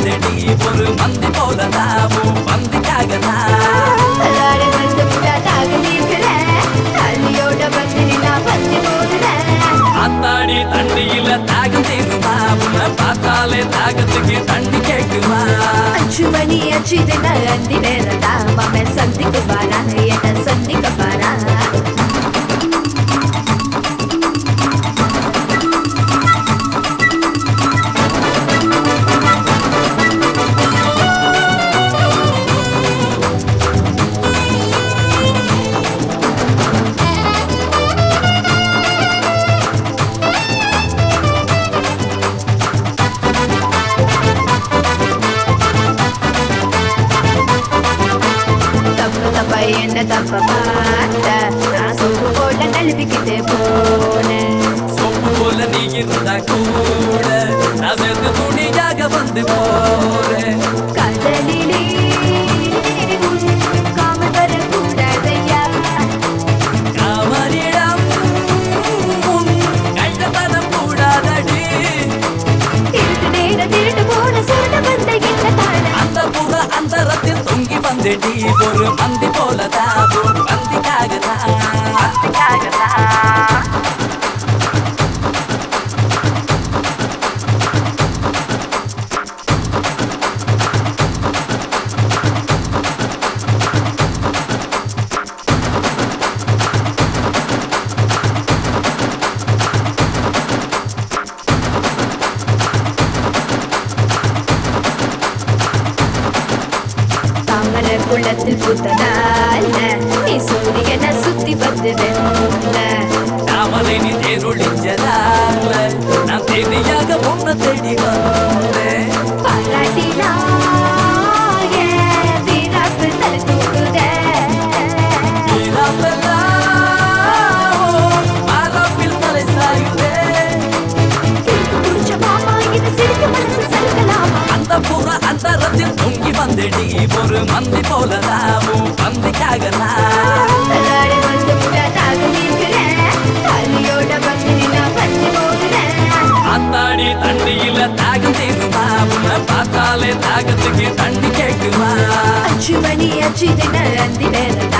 வந்தடி ஒரு மந்தி போல தாவும் பந்திக்காக தான் எல்லாரும் வந்து முட்டாதாக நீர்கள தண்ணியோட வந்து நின்னா பத்தி போதுல அத்தாடி தண்ணியில தாகம் தீருமா உன்னை பார்த்தாலே தாகத்துக்கு தண்ணி கேட்குமா அஞ்சு மணி அஞ்சு தின அந்தி நேரம் தான் மாமன் சந்திக்க பாரா என்ன சந்திக்க பாரா தப்பு தப்பா என்ன தப்ப பார்த்த நான் சோப்பு போட்ட கழுவிக்கிட்டு போனேன் சொப்பு போல நீ இருந்தா கூட நான் சேர்ந்து துணியாக வந்து போறேன் கடலிலே காமல் வரக்கூடாதையா காமரிடம் உன் கைதத்தனம் கூடாதடி திருட்டு நேர திருட்டு போன சுருட்ட வந்த என்ன தாழ அந்த புற அந்தரத்தில் தொங்கி வந்தடி ஒரு மந்தி போல தாவும் பந்திக்காக தான் தாமர குளத்தில் பூத்ததால நீ சூரியன சுத்தி வந்து வெல்ல தாமரை நீ தேரொழிஞ்சதால நான் தேடியாக உன்னை தேடி வந்தேன் பாராட்டினா வீராப்பு தலை தூக்குதே வீராப்பெல்லாம் மரபில் தலை சாயுதே கிறுக்கு புடிச்ச மாமா இது சிரிக்க மனசு சறுக்கலாமா அந்த புற அந்தரத்தில் தொங்கி வந்தடி ஒரு மந்தி போல தாவும் பந்திக்காக தான் எல்லாரும் வந்து முட்டாதாக நீர்கள தண்ணியோட வந்து நின்னா பத்தி போகுல அத்தாடி தண்ணியில தாகம் தீருமா உன்னை பார்த்தாலே தாகத்துக்கு தண்ணி கேட்குமா அஞ்சு மணி அஞ்சு தின அந்தி நேரம்